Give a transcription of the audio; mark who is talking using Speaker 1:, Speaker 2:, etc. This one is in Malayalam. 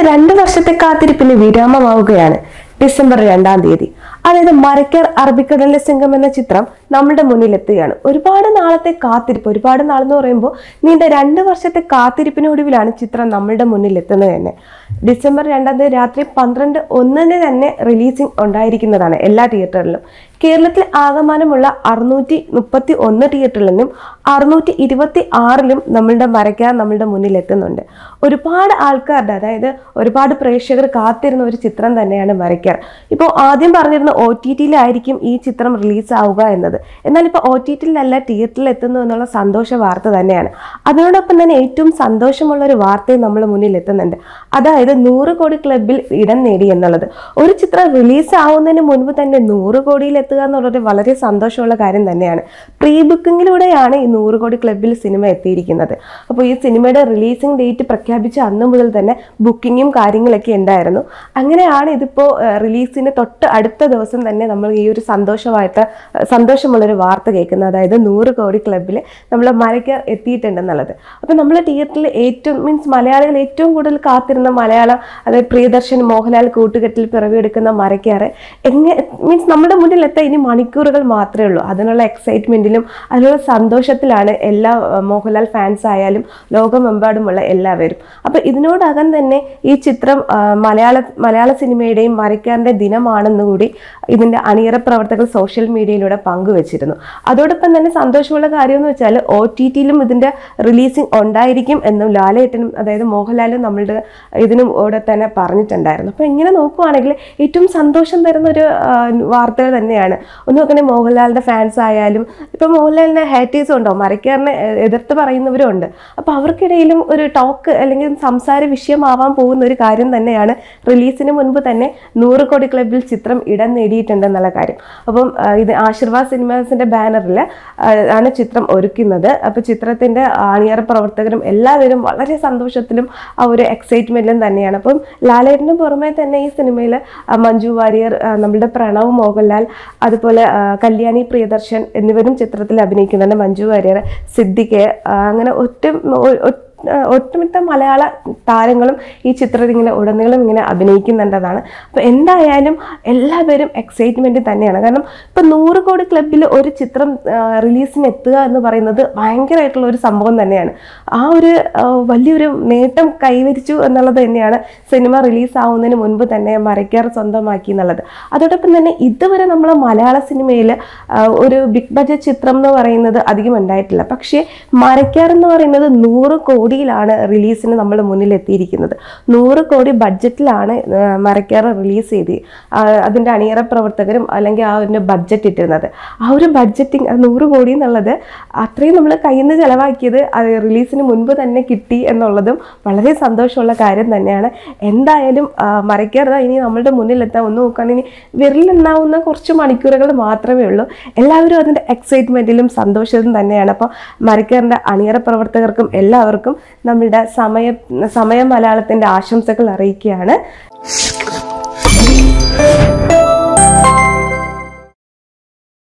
Speaker 1: രണ്ട് വർഷത്തെ കാത്തിരിപ്പിന് വിരാമമാവുകയാണ് ഡിസംബർ രണ്ടാം തീയതി അതായത് മരക്കർ അറബിക്കടലിലെ സിംഗം എന്ന ചിത്രം നമ്മുടെ മുന്നിലെത്തുകയാണ് ഒരുപാട് നാളത്തെ കാത്തിരിപ്പ് ഒരുപാട് നാളെന്ന് പറയുമ്പോൾ നീണ്ട രണ്ട് വർഷത്തെ കാത്തിരിപ്പിനൊടുവിലാണ് ചിത്രം നമ്മളുടെ മുന്നിൽ എത്തുന്നത് തന്നെ ഡിസംബർ രണ്ടാം തീയതി രാത്രി പന്ത്രണ്ട് ഒന്നിന് തന്നെ റിലീസിംഗ് ഉണ്ടായിരിക്കുന്നതാണ് എല്ലാ തിയേറ്ററിലും കേരളത്തിൽ ആകമാനമുള്ള അറുന്നൂറ്റി മുപ്പത്തി ഒന്ന് തിയേറ്ററിൽ നിന്നും അറുന്നൂറ്റി ഇരുപത്തി ആറിലും നമ്മളുടെ മരയ്ക്കാൻ നമ്മളുടെ മുന്നിൽ എത്തുന്നുണ്ട് ഒരുപാട് ആൾക്കാരുടെ അതായത് ഒരുപാട് പ്രേക്ഷകർ കാത്തിരുന്ന ഒരു ചിത്രം തന്നെയാണ് മരയ്ക്കാർ ഇപ്പോൾ ആദ്യം പറഞ്ഞിരുന്ന ഒ ടി ടിയിലായിരിക്കും ഈ ചിത്രം റിലീസ് ആവുക എന്നത് എന്നാൽ ഇപ്പോൾ ഒ ടി ടിയിലല്ല തിയേറ്ററിൽ എത്തുന്നു എന്നുള്ള സന്തോഷ വാർത്ത തന്നെയാണ് അതിനോടൊപ്പം തന്നെ ഏറ്റവും സന്തോഷമുള്ള ഒരു വാർത്തയും നമ്മൾ മുന്നിൽ എത്തുന്നുണ്ട് അതായത് നൂറ് കോടി ക്ലബിൽ ഇടം നേടി എന്നുള്ളത് ഒരു ചിത്രം റിലീസ് ആവുന്നതിന് മുൻപ് തന്നെ നൂറ് കോടിയിൽ എത്തുക എന്നുള്ളത് വളരെ സന്തോഷമുള്ള കാര്യം തന്നെയാണ് പ്രീ ബുക്കിങ്ങിലൂടെയാണ് ഈ നൂറ് കോടി ക്ലബിൽ സിനിമ എത്തിയിരിക്കുന്നത് അപ്പോൾ ഈ സിനിമയുടെ റിലീസിംഗ് ഡേറ്റ് പ്രഖ്യാപിച്ച അന്ന് മുതൽ തന്നെ ബുക്കിങ്ങും കാര്യങ്ങളൊക്കെ ഉണ്ടായിരുന്നു അങ്ങനെയാണ് ഇതിപ്പോൾ റിലീസിന് തൊട്ട് അടുത്ത ദിവസം തന്നെ നമ്മൾ ഈ ഒരു സന്തോഷമായിട്ട് ഏഹ്, സന്തോഷമുള്ളൊരു വാർത്ത കേൾക്കുന്നത് അതായത് നൂറ് കോടി ക്ലബിൽ നമ്മൾ മലയ്ക്ക് എത്തിയിട്ടുണ്ടെന്നുള്ളത് അപ്പോൾ നമ്മൾ തിയേറ്ററിൽ ഏറ്റവും മീൻസ് മലയാളികൾ ഏറ്റവും കൂടുതൽ കാത്തിരുന്ന മലയാളം അതായത് പ്രിയദർശൻ മോഹൻലാൽ കൂട്ടുകെട്ടിൽ പിറവിയെടുക്കുന്ന മരയ്ക്കാറ് എങ്ങനെ മീൻസ് നമ്മുടെ മുന്നിൽ എത്താൻ ഇനി മണിക്കൂറുകൾ മാത്രമേ ഉള്ളൂ അതിനുള്ള എക്സൈറ്റ്മെന്റിലും അതിനുള്ള സന്തോഷത്തിലാണ് എല്ലാ ഏഹ്, മോഹൻലാൽ ഫാൻസ് ആയാലും ലോകമെമ്പാടുമുള്ള എല്ലാവരും അപ്പോൾ ഇതിനോടകം തന്നെ ഈ ചിത്രം ആ, മലയാള മലയാള സിനിമയുടെയും മരയ്ക്കാറിൻ്റെ ദിനമാണെന്ന് കൂടി ഇതിൻ്റെ അണിയറ പ്രവർത്തകർ സോഷ്യൽ മീഡിയയിലൂടെ പങ്കുവച്ചിരുന്നു അതോടൊപ്പം തന്നെ സന്തോഷമുള്ള കാര്യം എന്ന് വെച്ചാൽ ഒ ടി ടിയിലും ഇതിൻ്റെ റിലീസിംഗ് ഉണ്ടായിരിക്കും എന്നും ലാലേട്ടനും അതായത് മോഹൻലാലും നമ്മളുടെ ഇതിനും കൂടെ തന്നെ പറഞ്ഞിട്ടുണ്ടായിരുന്നു അപ്പോൾ ഇങ്ങനെ നോക്കുവാണെങ്കിൽ ഏറ്റവും സന്തോഷം തരുന്ന ഒരു ആ, വാർത്തകൾ തന്നെയാണ് ഒന്ന് നോക്കണേ മോഹൻലാലിൻ്റെ ഫാൻസ് ആയാലും ഇപ്പം മോഹൻലാലിൻ്റെ ഹാറ്റേഴ്സും ഉണ്ടോ മരക്കാരനെ എ- എതിർത്ത് പറയുന്നവരും ഉണ്ട് അപ്പോൾ അവർക്കിടയിലും ഒരു ടോക്ക് അല്ലെങ്കിൽ സംസാര വിഷയമാവാൻ പോകുന്ന ഒരു കാര്യം തന്നെയാണ് റിലീസിന് മുൻപ് തന്നെ നൂറ് കോടി ക്ലബിൽ ചിത്രം ഇടം നേടിയിട്ടുണ്ടെന്നുള്ള കാര്യം അപ്പം ആ, ഇത് ആശീർവാദ് സിനിമാസിന്റെ ബാനറിൽ ആണ് ചിത്രം ഒരുക്കുന്നത് അപ്പോൾ ചിത്രത്തിന്റെ അണിയറ പ്രവർത്തകരും എല്ലാവരും വളരെ സന്തോഷത്തിലും ആ ഒരു എക്സൈറ്റ്മെന്റിലും തന്നെയാണ് അപ്പം ലാലേട്ടന് പുറമെ തന്നെ ഈ സിനിമയിൽ മഞ്ജു വാര്യർ ആ, നമ്മളുടെ പ്രണവ് മോഹൻലാൽ അതുപോലെ ആ, കല്യാണി പ്രിയദർശൻ എന്നിവരും ചിത്രത്തിൽ അഭിനയിക്കുന്നുണ്ട് മഞ്ജു വാര്യർ സിദ്ദിഖ് ആ, അങ്ങനെ ഒറ്റ ഒ- ഒ- ആഹ് ഒട്ടുമിക്ക മലയാള താരങ്ങളും ഈ ചിത്രത്തിൽ ഇങ്ങനെ ഉടനീളം ഇങ്ങനെ അഭിനയിക്കുന്നുണ്ടെന്നാണ് അപ്പോൾ എന്തായാലും എല്ലാവരും എക്സൈറ്റ്മെന്റ് തന്നെയാണ് കാരണം ഇപ്പം നൂറ് കോടി ക്ലബിൽ ഒരു ചിത്രം റിലീസിന് എത്തുക എന്ന് പറയുന്നത് ഭയങ്കരമായിട്ടുള്ള ഒരു സംഭവം തന്നെയാണ് ആ ഒരു ആഹ് വലിയൊരു നേട്ടം കൈവരിച്ചു എന്നുള്ളത് തന്നെയാണ് സിനിമ റിലീസ് ആവുന്നതിന് മുൻപ് തന്നെ മരയ്ക്കാർ സ്വന്തമാക്കി എന്നുള്ളത് അതോടൊപ്പം തന്നെ ഇതുവരെ നമ്മളെ മലയാള സിനിമയിൽ ഒരു ബിഗ് ബഡ്ജറ്റ് ചിത്രം എന്ന് പറയുന്നത് അധികം ഉണ്ടായിട്ടില്ല പക്ഷേ മരയ്ക്കാർ എന്ന് പറയുന്നത് നൂറ് കോടിയിലാണ് റിലീസിന് നമ്മൾ മുന്നിൽ എത്തിയിരിക്കുന്നത് നൂറ് കോടി ബഡ്ജറ്റിലാണ് മരയ്ക്കാർ റിലീസ് ചെയ്ത് ആ, അതിൻ്റെ അണിയറ പ്രവർത്തകരും അല്ലെങ്കിൽ ആ ഒരു ബഡ്ജറ്റ് ഇട്ടിരുന്നത് ആ ഒരു ബഡ്ജറ്റിങ് നൂറ് കോടി എന്നുള്ളത് അത്രയും നമ്മൾ കയ്യിൽ നിന്ന് ചിലവാക്കിയത് അത് റിലീസിന് മുൻപ് തന്നെ കിട്ടി എന്നുള്ളതും വളരെ സന്തോഷമുള്ള കാര്യം തന്നെയാണ് എന്തായാലും ആ, മരയ്ക്കാർ ദാ ഇനി നമ്മളുടെ മുന്നിലെത്താൻ ഒന്ന് നോക്കുകയാണെങ്കിൽ വിരലിലെണ്ണാവുന്ന കുറച്ച് മണിക്കൂറുകൾ മാത്രമേ ഉള്ളൂ എല്ലാവരും അതിൻ്റെ എക്സൈറ്റ്മെൻറ്റിലും സന്തോഷത്തിലും തന്നെയാണ് അപ്പോൾ മരയ്ക്കാറിൻ്റെ അണിയറ പ്രവർത്തകർക്കും എല്ലാവർക്കും നമ്മളുടെ സമയ സമയം മലയാളത്തിൻ്റെ ആശംസകൾ അറിയിക്കുകയാണ്